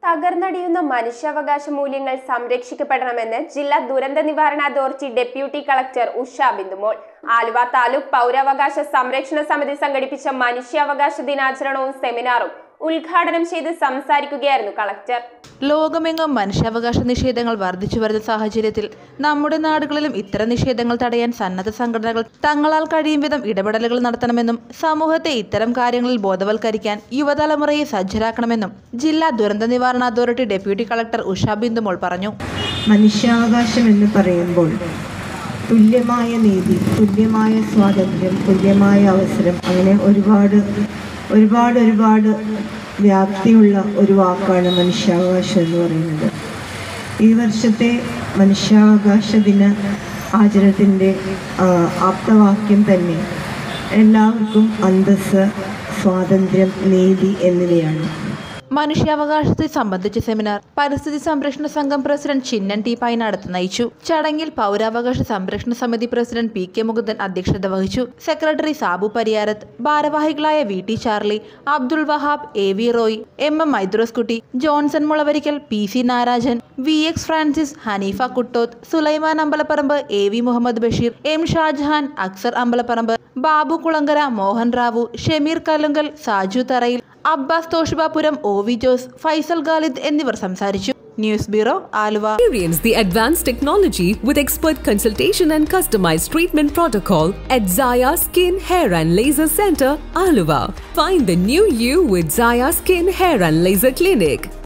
തകർന്നടിയുന്ന മനുഷ്യാവകാശ മൂല്യങ്ങൾ സംരക്ഷിക്കപ്പെടണമെന്ന് ജില്ലാ ദുരന്ത നിവാരണ authority deputy collector Usha Bindumol Aluva taluk പൗരാവകാശ സംരക്ഷണ സമിതി സംഘടിപ്പിച്ച മനുഷ്യാവകാശ ദിനാചരണവും സെമിനാറും ഉദ്ഘാടനം ചെയ്ത് സംസാരിക്കുകയായിരുന്നു കളക്ടർ ലോകമെങ്ങും മനുഷ്യാവകാശ നിഷേധങ്ങൾ വർദ്ധിച്ചു വരുന്ന സാഹചര്യത്തിൽ നമ്മുടെ നാടുകളിലും ഇത്തരം നിഷേധങ്ങൾ തടയാൻ സന്നദ്ധ സംഘടനകൾ തങ്ങളാൽ കഴിയും വിധം ഇടപെടലുകൾ നടത്തണമെന്നും സമൂഹത്തെ ഇത്തരം കാര്യങ്ങളിൽ ബോധവൽക്കരിക്കാൻ യുവതലമുറയെ സജ്ജരാക്കണമെന്നും ജില്ലാ ദുരന്ത നിവാരണ authority deputy collector Usha Bindumol പറഞ്ഞു മനുഷ്യാവകാശം എന്ന് പറയുമ്പോൾ തുല്യമായ നീതി തുല്യമായ സ്വാതന്ത്ര്യം തുല്യമായ അവസരം അങ്ങനെ ഒരുപാട് ഒരുപാട് ഒരുപാട് വ്യാപ്തിയുള്ള ഒരു വാക്കാണ് മനുഷ്യാവകാശം എന്ന് പറയുന്നത് ഈ വർഷത്തെ മനുഷ്യാവകാശ ദിന ആചരണത്തിൻ്റെ ആ, ആപ്തവാക്യം തന്നെ എല്ലാവർക്കും അന്തസ്സ് സ്വാതന്ത്ര്യം നീതി എന്നിവയാണ് മനുഷ്യാവകാശത്തെ സംബന്ധിച്ച സെമിനാർ പരിസ്ഥിതി സംരക്ഷണ സംഘം പ്രസിഡന്റ് ചിന്നൻ ടി പൈനാടത്ത് നയിച്ചു ചടങ്ങിൽ പൗരാവകാശ സംരക്ഷണ സമിതി പ്രസിഡന്റ് പി കെ മുകുന്ദൻ അധ്യക്ഷത വഹിച്ചു സെക്രട്ടറി സാബു പരിയാരത്ത് ഭാരവാഹികളായ V T Charlie Abdul Wahab A V Roy M M Maidroskutty Johnson Mulavarikkal P C Narajan V X Francis Haneefa Kuttoth Sulaiman Ambalaparamb A V Muhammad Basheer M Shajahan Aksar Ambalaparamb Babu Kulangara Mohan Rao Shameer Kalunkal Saju Tharayil Abbas Thoshibapuram O V Jose Faisal Khalid എന്നിവർ സംസാരിച്ചു news bureau Aluva Experience the advanced technology with expert consultation and customized treatment protocol at Zaya Skin Hair and Laser Center, Aluva. Find the new you with Zaya Skin Hair and Laser Clinic.